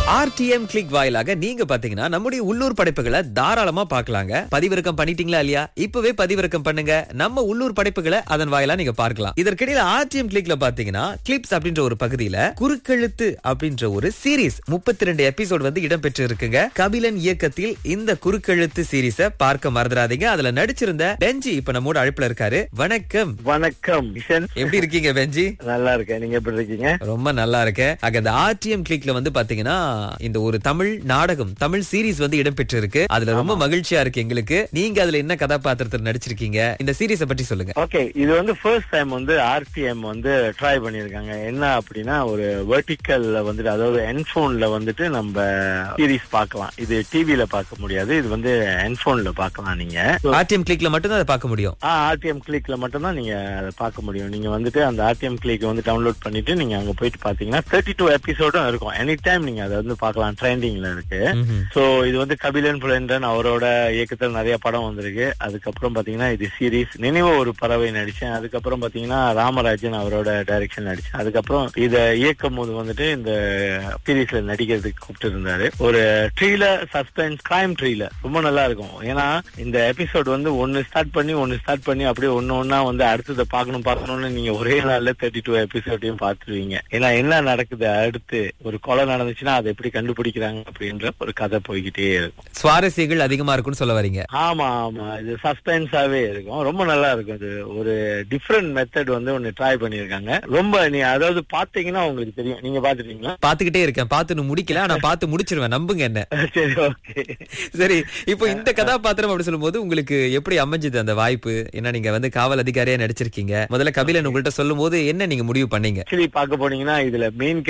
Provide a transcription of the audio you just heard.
RTM click வாயிலாக நீங்க பாத்தீங்கன்னா நம்முடைய உள்ளூர் படைப்புகளை தாராளமா பார்க்கலாங்க பதிவிறக்கம் பண்ணிட்டீங்களா இல்லையா இப்பவே பதிவிறக்கம் பண்ணுங்க நம்ம உள்ளூர் படைப்புகளை அதன் வாயிலா நீங்க பார்க்கலாம் இதற்கிடையில ஆர்டிஎம் கிளிக்ல பாத்தீங்கன்னா கிளிப்ஸ் அப்படின்ற ஒரு பகுதியில குறுக்கெழுத்து அப்படின்ற ஒரு சீரிஸ் முப்பத்தி ரெண்டு எபிசோட் வந்து இடம்பெற்று இருக்குங்க கபிலன் இயக்கத்தில் இந்த குறுக்கெழுத்து சீரிஸ பார்க்க மறந்துடாதீங்க அதுல நடிச்சிருந்த பெஞ்சி இப்ப நம்மோட அழைப்புல இருக்காரு வணக்கம் வணக்கம் கிஷன் எப்படி இருக்கீங்க பெஞ்சி நல்லா இருக்கேன் நீங்க எப்படி இருக்கீங்க ரொம்ப நல்லா இருக்கு அங்க இந்த ஆர்டிஎம் கிளிக்ல வந்து பாத்தீங்கன்னா இந்த ஒரு தமிழ் நாடகம் தமிழ் சீரிஸ் வந்து இடம்பெற்று இருக்கு அதுல ரொம்ப மகிழ்ச்சியா இருக்கு எங்களுக்கு நீங்க அதுல என்ன கதாபாத்திரத்தில் நடிச்சிருக்கீங்க இந்த சீரிஸ பற்றி சொல்லுங்க ஓகே இது வந்து ஃபர்ஸ்ட் டைம் வந்து ஆர்டிஎம் வந்து ட்ரை பண்ணிருக்காங்க என்ன அப்படின்னா ஒரு வெர்டிக்கல்ல வந்துட்டு அதாவது என்ஃபோன்ல வந்துட்டு நம்ம சீரிஸ் பார்க்கலாம் இது டிவில பார்க்க முடியாது இது வந்து என்ஃபோன்ல பார்க்கலாம் நீங்க ஆர்டிஎம் கிளிக்ல மட்டும் தான் அதை பார்க்க முடியும் ஆர்டிஎம் கிளிக்ல மட்டும்தான் நீங்க அதை பார்க்க முடியும் நீங்க வந்துட்டு அந்த ஆர்டிஎம் கிளிக் வந்து டவுன்லோட் பண்ணிட்டு நீங்க அங்க போயிட்டு பாத்தீங்கன்னா தேர்ட்டி டூ எபிசோடும் இருக்கும் எனி டைம் நீங்க அதை வந்து பார்க்கலாம் ட்ரெண்டிங்ல இருக்கு ம்ஹும். சோ இது வந்து கபிலன் புலன்றன் அவரோட இயக்கத்தில் நிறைய படம் வந்திருக்கு அதுக்கப்புறம் பாத்தீங்கன்னா இது சீரிஸ் நினைவு ஒரு பறவை நடிச்சேன் அதுக்கப்புறம் பாத்தீங்கன்னா ராமராஜன் அவரோட டைரக்ஷன் நடிச்சேன் அதுக்கப்புறம் இத இயக்கும் போது வந்துட்டு இந்த சீரீஸ்ல நடிக்கிறதுக்கு கூப்பிட்டு இருந்தாரு ஒரு ட்ரீலர் சஸ்பென்ஸ் கிரைம் ட்ரீலர் ரொம்ப நல்லா இருக்கும் ஏன்னா இந்த எபிசோட் வந்து ஒன்னு ஸ்டார்ட் பண்ணி ஒன்னு ஸ்டார்ட் பண்ணி அப்படியே ஒன்னு ஒன்னா வந்து அடுத்ததை பார்க்கணும் பார்க்கணும்னு நீங்க ஒரே நாள்ல தேர்ட்டி டூ எபிசோடையும் பார்த்துருவீங்க ஏன்னா என்ன நடக்குது அடுத்து ஒரு கொலை நடந்துச்சுன்னா அதை எப்படி கண்டுபிடிக்கிறாங்க அப்படின்ற ஒரு கதை போய்கிட்டே இருக்கும் சுவாரஸ்யங்கள் அதிகமா இருக்கும்னு சொல்ல வரீங்க ஆமா ஆமா இது சஸ்பென்ஸாவே இருக்கும் ரொம்ப நல்லா இருக்கும் இது ஒரு டிஃப்ரெண்ட் மெத்தட் வந்து ஒன்னு ட்ரை பண்ணிருக்காங்க ரொம்ப நீ அதாவது பாத்தீங்கன்னா உங்களுக்கு தெரியும் நீங்க பாத்துட்டீங்களா பாத்துக்கிட்டே இருக்கேன் பார்த்து இன்னும் முடிக்கல நான் பார்த்து முடிச்சிருவேன் நம்புங்க என்ன சரி ஓகே சரி இப்போ இந்த கதாபாத்திரம் அப்படி சொல்லும்போது உங்களுக்கு எப்படி அமைஞ்சது அந்த வாய்ப்பு ஏன்னா நீங்க வந்து காவல் அதிகாரியா நடிச்சிருக்கீங்க முதல்ல கபிலன் உங்கள்ட்ட சொல்லும் போது என்ன நீங்க முடிவு பண்ணீங்க ஆக்சுவலி பார்க்க போனீங்கன்னா இதுல மெயின்